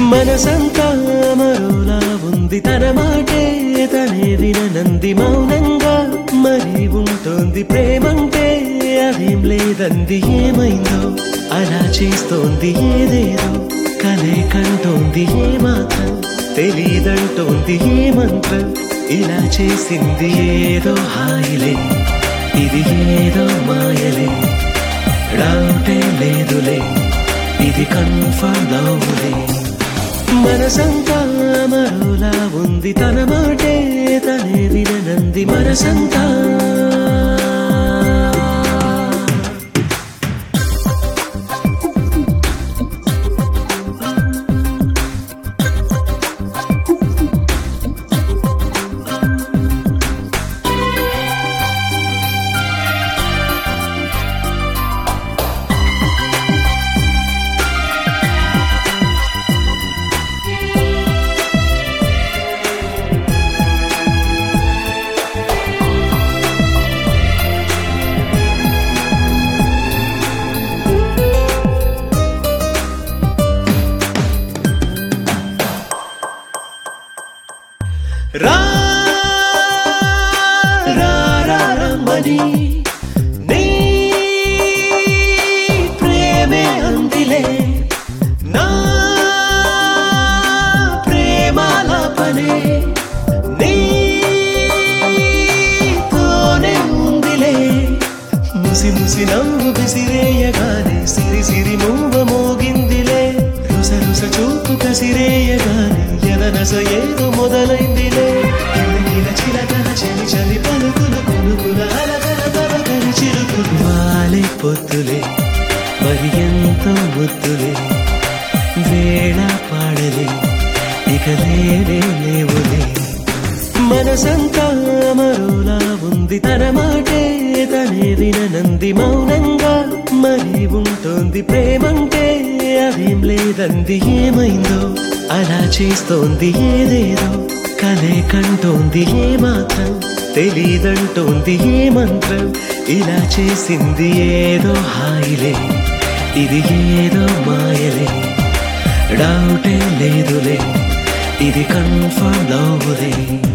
మనసంతా మరోలా ఉంది తన మాటే తనే విననంది మౌనంగా మరి ఉంటుంది ప్రేమంటే అదేం లేదంది ఏమైందో అలా చేస్తోంది ఏదేదో కలే కంటోంది ఏ మాత్రం తెలీదంటోంది ఏ మంత్రం ఇలా చేసింది ఏదో హాయిలే ఇది ఏదో మాయలే డౌటే లేదులే ఇది కన్ఫర్మ్ అవులే మనసంతా మరోలా ఉంది తన మాటే తనే విననంది మనసంతా రా రా రా రమ్మని నీ ప్రేమే అందిలే నా ప్రేమాలాపనే నీతోనే ఉందిలే ముసి ముసి నవ్వు విసిరేయగానే సిరి సిరి మూవ మోగిందిలే రుస రుస చూపు కసిరేయగానే ఎదనస ఏదో మొదలైందిలే కిలకిల చిలకల చలి చలి పలుకుల కొనుకుల అలకల తలకరి చిరుకులు వాలే పొత్తులే మరి ఎంతో ముద్దులే వేళ పాడలే ఇక లేనే లేవులే మనసంతా మరోలా ఉంది తన మాటే తనే విననంది మౌనంగా మరి ఉంటుంది ప్రేమంటే అదేం లేదంది ఏమైందో అలా చేస్తోంది ఏదేదో కలే కంటోంది ఏ మాత్రం తెలీదంటోంది ఏ మంత్రం ఇలా చేసింది ఏదో హాయిలే ఇది ఏదో మాయలే డౌటే లేదులే ఇది కన్ఫర్మ్ లవ్లే